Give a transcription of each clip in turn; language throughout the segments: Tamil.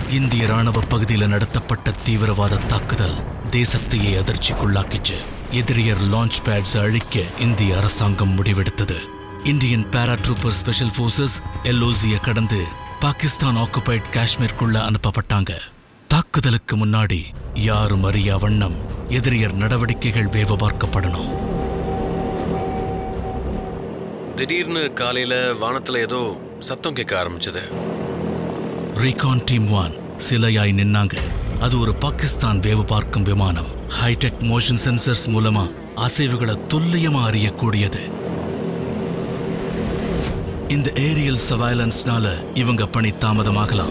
இந்திய ராணுவ பகுதியில் நடத்தப்பட்ட தீவிரவாத தாக்குதல் தேசத்தையே அதிர்ச்சிக்குள்ளாக்கிச்சு எதிரியர் லான்ச் பேட்ஸ் அழிக்க இந்திய அரசாங்கம் முடிவெடுத்தது இந்தியன் பாராட்ரூப்பர் ஸ்பெஷல் ஃபோர்ஸஸ் எல்ஓசிய கடந்து பாகிஸ்தான் ஆக்குபைட் காஷ்மீருக்குள்ள அனுப்பப்பட்டாங்க தாக்குதலுக்கு முன்னாடி யாரும் அறியா வண்ணம் எதிரியர் நடவடிக்கைகள் வேவ பார்க்கப்படணும் திடீர்னு காலையில வானத்துல ஏதோ சத்தம் கேட்க ஆரம்பிச்சது ரீகான் டீம் ஒன் சிலையாய் நின்னாங்க அது ஒரு பாகிஸ்தான் வேவு பார்க்கும் விமானம் ஹைடெக் மோஷன் சென்சர்ஸ் மூலமா அசைவுகளை துல்லியமா அறியக்கூடியது இந்த ஏரியல் சர்வைலன்ஸ்னால இவங்க பணி தாமதமாகலாம்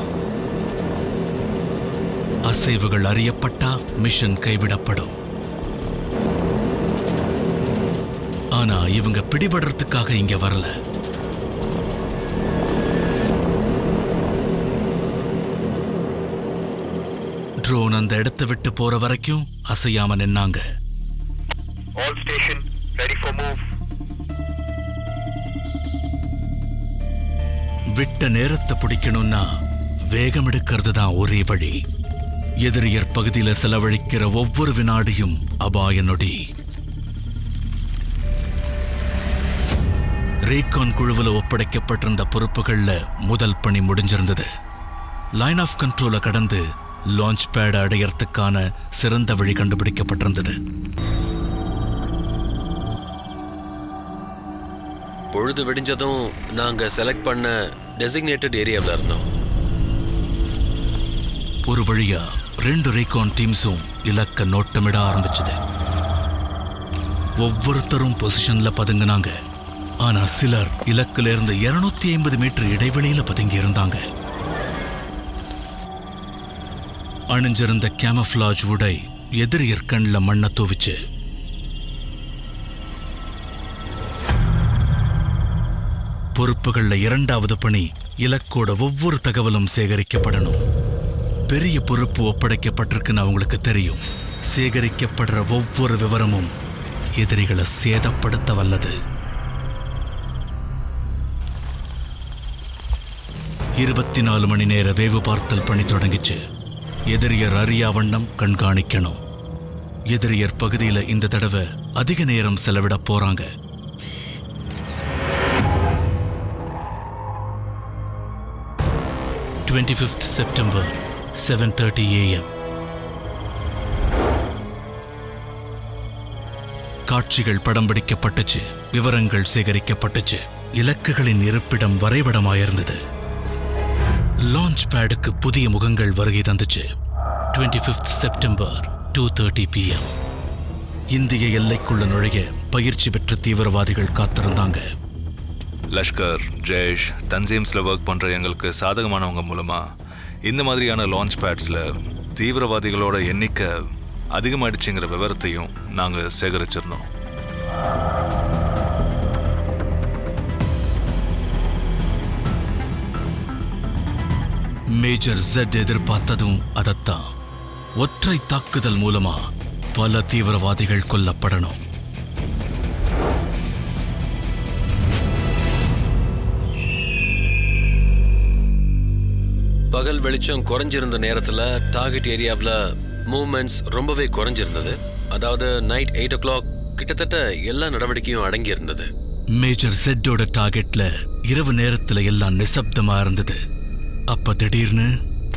அசைவுகள் அறியப்பட்டா மிஷன் கைவிடப்படும் ஆனா இவங்க பிடிபடுறதுக்காக இங்க வரல ட்ரோன் அந்த இடத்தை விட்டு போற வரைக்கும் அசையாம நின்னாங்க All station, ready for move. விட்ட நேரத்தை பிடிக்கணும்னா வேகம் எடுக்கிறது தான் ஒரே வழி எதிரியர் பகுதியில செலவழிக்கிற ஒவ்வொரு வினாடியும் அபாய நொடி ரேகான் குழுவில் ஒப்படைக்கப்பட்டிருந்த பொறுப்புகள்ல முதல் பணி முடிஞ்சிருந்தது லைன் ஆஃப் கண்ட்ரோலை கடந்து லான்ச் பேட் அடையறதுக்கான சிறந்த வழி கண்டுபிடிக்கப்பட்டிருந்தது பொழுது விடிஞ்சதும் நாங்க செலக்ட் பண்ண டெசிக்னேட்டட் ஏரியாவில் இருந்தோம் ஒரு வழியா ரெண்டு ரேகான் டீம்ஸும் இலக்க நோட்டமிட ஆரம்பிச்சது ஒவ்வொருத்தரும் பொசிஷன்ல பதுங்கினாங்க ஆனா சிலர் இலக்குல இருந்து 250 ஐம்பது மீட்டர் இடைவெளியில பதுங்கி இருந்தாங்க அணிஞ்சிருந்த கேமஃப்ளாஜ் உடை எதிரியர் கண்ல மண்ணை தூவிச்சு பொறுப்புகள்ல இரண்டாவது பணி இலக்கோட ஒவ்வொரு தகவலும் சேகரிக்கப்படணும் பெரிய பொறுப்பு ஒப்படைக்கப்பட்டிருக்குன்னு அவங்களுக்கு தெரியும் சேகரிக்கப்படுற ஒவ்வொரு விவரமும் எதிரிகளை சேதப்படுத்த வல்லது இருபத்தி நாலு மணி நேர வேவு பார்த்தல் பணி தொடங்கிச்சு எதிரியர் அறியா வண்ணம் கண்காணிக்கணும் எதிரியர் பகுதியில இந்த தடவை அதிக நேரம் செலவிட போறாங்க twenty fifth September seven thirty AM காட்சிகள் படம் பிடிக்கப்பட்டுச்சு விவரங்கள் சேகரிக்கப்பட்டுச்சு இலக்குகளின் இருப்பிடம் வரைபடமாயிருந்தது லான்ச் பேடுக்கு புதிய முகங்கள் வருகை தந்துச்சு twenty fifth September two thirty PM இந்திய எல்லைக்குள்ள நுழைய பயிற்சி பெற்ற தீவிரவாதிகள் காத்திருந்தாங்க லஷ்கர் ஜெய்ஷ் தன்சீம்ஸில் ஒர்க் பண்ணுற எங்களுக்கு சாதகமானவங்க மூலமாக இந்த மாதிரியான லான்ச் பேட்ஸில் தீவிரவாதிகளோட எண்ணிக்கை அதிகமாயிடுச்சுங்கிற விவரத்தையும் நாங்கள் சேகரிச்சிருந்தோம் மேஜர் ஜெட் எதிர்பார்த்ததும் அதத்தான் ஒற்றை தாக்குதல் மூலமா பல தீவிரவாதிகள் கொல்லப்படணும் பகல் வெளிச்சம் குறைஞ்சிருந்த நேரத்துல டார்கெட் ஏரியாவில் மூவ்மெண்ட்ஸ் ரொம்பவே குறைஞ்சிருந்தது அதாவது நைட் எயிட் ஓ கிளாக் கிட்டத்தட்ட எல்லா நடவடிக்கையும் அடங்கி இருந்தது மேஜர் ஜெட்டோட டார்கெட்ல இரவு நேரத்துல எல்லாம் நிசப்தமா இருந்தது அப்ப திடீர்னு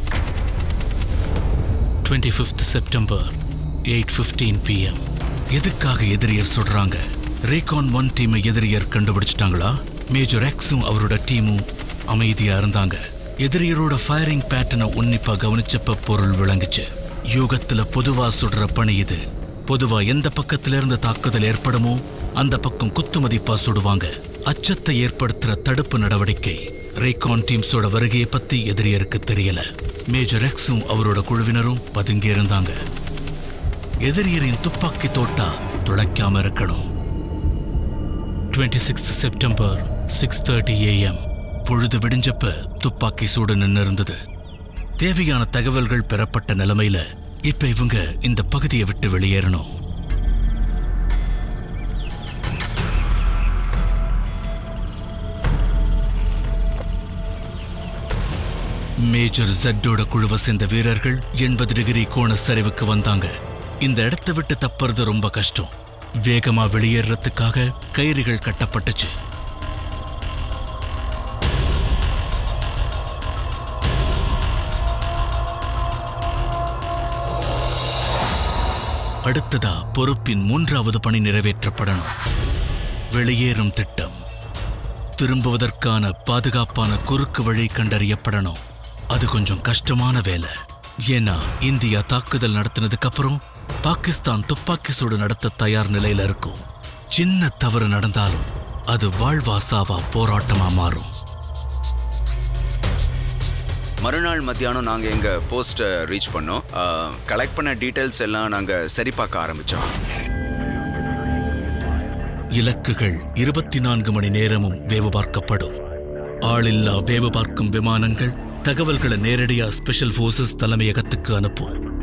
twenty fifth September eight fifteen PM எதுக்காக எதிரியர் சுடுறாங்க ரேகான் ஒன் டீமை எதிரியர் கண்டுபிடிச்சிட்டாங்களா மேஜர் எக்ஸும் அவரோட டீமும் அமைதியா இருந்தாங்க எதிரியரோட ஃபயரிங் பேட்டர்னை உன்னிப்பா கவனிச்சப்ப பொருள் விளங்குச்சு யூகத்துல பொதுவா சுடுற பணி இது பொதுவா எந்த பக்கத்துல இருந்து தாக்குதல் ஏற்படுமோ அந்த பக்கம் குத்து மதிப்பா சுடுவாங்க அச்சத்தை ஏற்படுத்துற தடுப்பு நடவடிக்கை ரேகான் டீம்ஸோட வருகையை பத்தி எதிரியருக்கு தெரியல மேஜர் எக்ஸும் அவரோட குழுவினரும் பதுங்கி இருந்தாங்க எதிரியரின் துப்பாக்கி தோட்டா துளைக்காம இருக்கணும் twenty sixth September six thirty AM பொழுது விடிஞ்சப்ப துப்பாக்கி சூடு நின்று இருந்தது தேவையான தகவல்கள் பெறப்பட்ட நிலைமையில இப்ப இவங்க இந்த பகுதியை விட்டு வெளியேறணும் மேஜர் ஜட்டோட குழுவை சேர்ந்த வீரர்கள் எண்பது டிகிரி கோண சரிவுக்கு வந்தாங்க இந்த இடத்தை விட்டு தப்புறது ரொம்ப கஷ்டம் வேகமா வெளியேறதுக்காக கயிறுகள் கட்டப்பட்டுச்சு அடுத்ததா பொறுப்பின் மூன்றாவது பணி நிறைவேற்றப்படணும் வெளியேறும் திட்டம் திரும்புவதற்கான பாதுகாப்பான குறுக்கு வழி கண்டறியப்படணும் அது கொஞ்சம் கஷ்டமான வேலை ஏன்னா இந்தியா தாக்குதல் நடத்தினதுக்கு அப்புறம் பாகிஸ்தான் துப்பாக்கி சூடு நடத்த தயார் நிலையில இருக்கும் சின்ன தவறு நடந்தாலும் அது வாழ்வாசாவா போராட்டமா மாறும் மறுநாள் மத்தியானம் நாங்கள் எங்கள் போஸ்ட்டை ரீச் பண்ணோம் கலெக்ட் பண்ண டீட்டெயில்ஸ் எல்லாம் நாங்கள் சரி பார்க்க ஆரம்பித்தோம் இலக்குகள் இருபத்தி நான்கு மணி நேரமும் வேவு பார்க்கப்படும் ஆளில்லா வேவு பார்க்கும் விமானங்கள் தகவல்களை நேரடியா ஸ்பெஷல் ஃபோர்சஸ் தலைமையகத்துக்கு அனுப்பும்